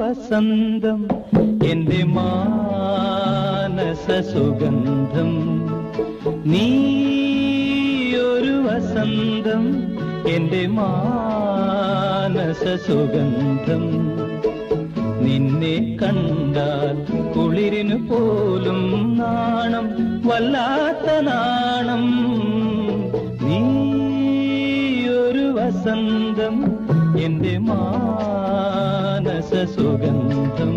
വസന്തം എന്റെ മാനസ സുഗന്ധം നീ ഒരു വസന്തം എന്റെ മാനസ സുഗന്ധം നിന്നെ കണ്ടാൽ കുളിരിനു പോലും നാണം വല്ലാത്ത നാണം നീ ഒരു വസന്തം എന്റെ മാനസ സുഗന്ധം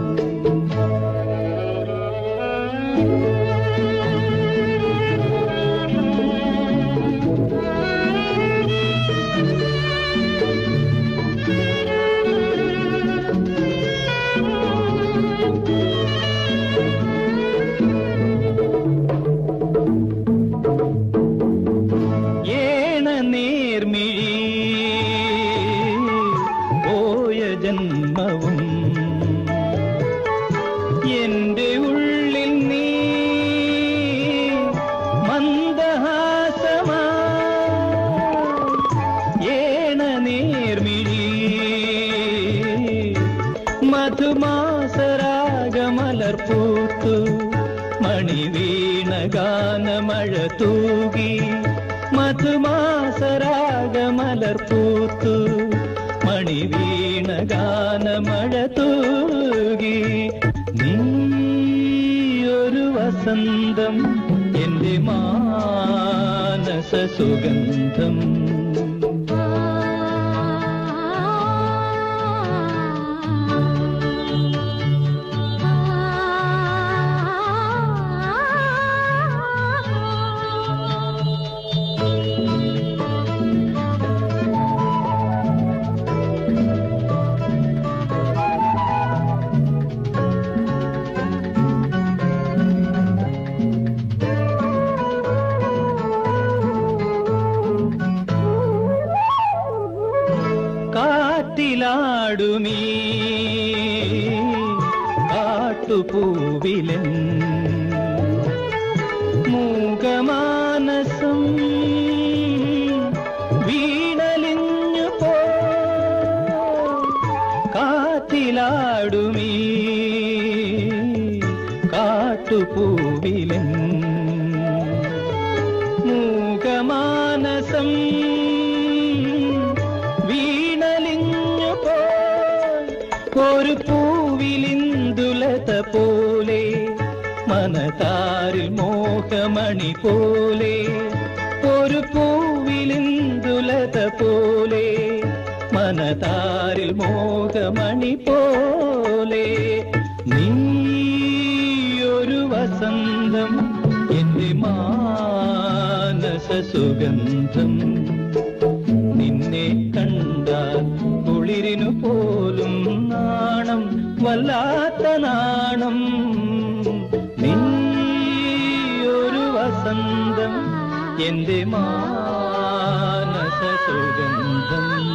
ഏണ നേർമിഴി പോയ ജന്മവും എന്റെ ഉള്ളിൽ നീ മന്ദഹാസമാ ഏണ നേർമിഴി മധുമാസരാഗമലർ പൂത്തു മണിവീണ ഗാനമഴ തൂകി മധുമാസരാഗമലർ പൂത്തു മണിവീണ ഗാനമഴ തൂകി നീ ഒരു വസന്തം എന്റെ മാനസ സുഗന്ധം കാറ്റിലാടുമീ കാട്ടുപൂവിലൻ മൂകമാനസം വീണലിഞ്ഞു പോ കാറ്റിലാടുമീ കാട്ടുപൂവിലൻ മൂകമാനസം വീണലിഞ്ഞു പോയി ഒരു പൂവിലിന്ദുലത പോലെ മനതാരിൽ മോഹമണി പോലെ ഒരു പൂവിലിന്ദുലത പോലെ മനതാരിൽ മോഹമണി പോലെ നീ ഒരു വസന്തം എന്റെ മാനസ സുഗന്ധം നിന്നെ കണ്ടാൽ കുളിരിനു പോലും നാണം വല്ലാത്ത നാണം നീ ഒരു വസന്തം എന്റെ മാനസ സുഗന്ധം